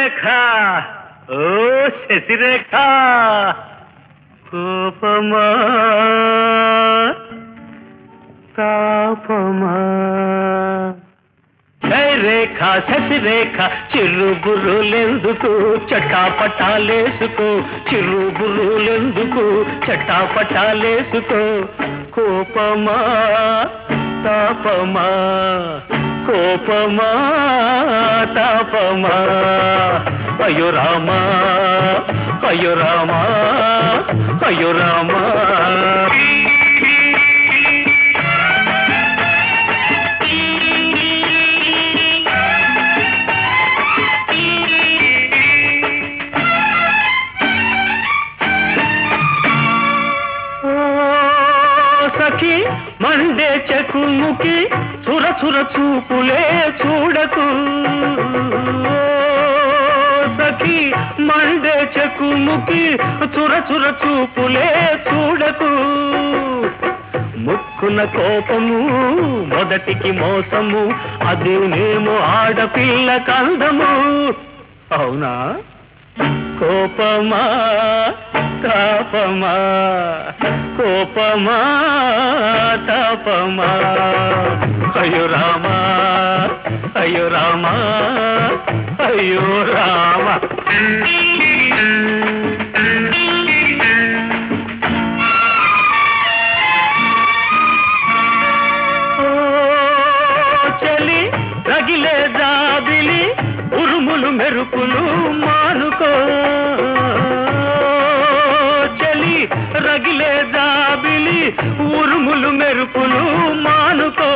శశిరేఖ ఓ శశిరేఖ కోపమా తాపమా జై రేఖ శశిరేఖ చిరుబురులెందుకు చటాపటాలేసుకో చిరుబురులెందుకు చటాపటాలేసుకో కోపమా తాపమా కోపమా తాపమా అయ్యో రామా అయ్యో రామా అయ్యో రామా ఓ సఖి మండే చకుముకి చుర చుర చూపులే చూడకు ఓ సఖి మండే చకుముకి చుర చుర చూపులే చూడకు ముక్కున కోపము మొదటికి మోసము అదేనేమో ఆడపిల్ల కందము అవునా కోపమా తాపమా కోపమా తాపమా అయ్యో రామా అయ్యో రామా అయ్యో రామ ఓ చలి రగిలే జాబిలి ఉరుములు మెరుపులు మానుకో చలి రగిలే జాబిలి ఉరుములు మెరుపులు మానుకో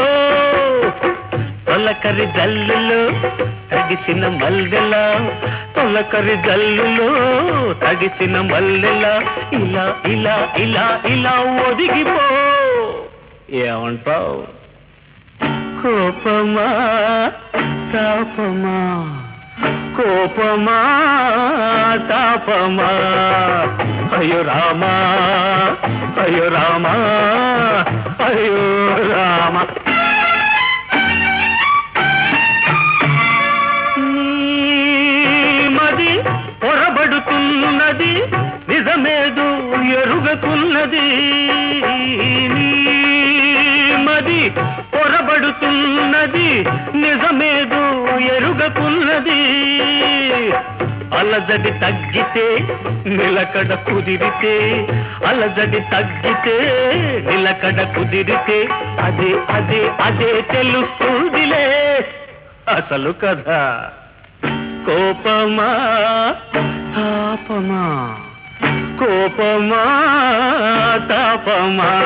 తొలకరి జల్లులో తగిసిన మల్లెల తొలకరి జల్లులో తగిసిన మల్లెల ఇలా ఇలా ఇలా ఇలా ఒదిగిపో ఏమంటావు కోపమా తాపమా కోపమా తాపమా అయ్యో రామా అయ్యో రామా అయ్యో రామ మది పొరబడుతున్నది నిజమేదు ఎరుగకున్నది మది పొరబడుతున్నది నిజమేదు ఎరుగకున్నది అలజడి తగ్గితే నిలకడ కుదిరితే అలజడి తగ్గితే నిలకడ కుదిరితే అదే అదే అదే తెలుస్తుందిలే అసలు కదా కోపమా తాపమా కోపమా తాపమా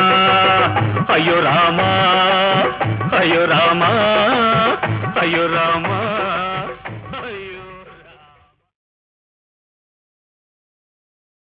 అయ్యో రామా అయ్యో రామా అయ్యో రామా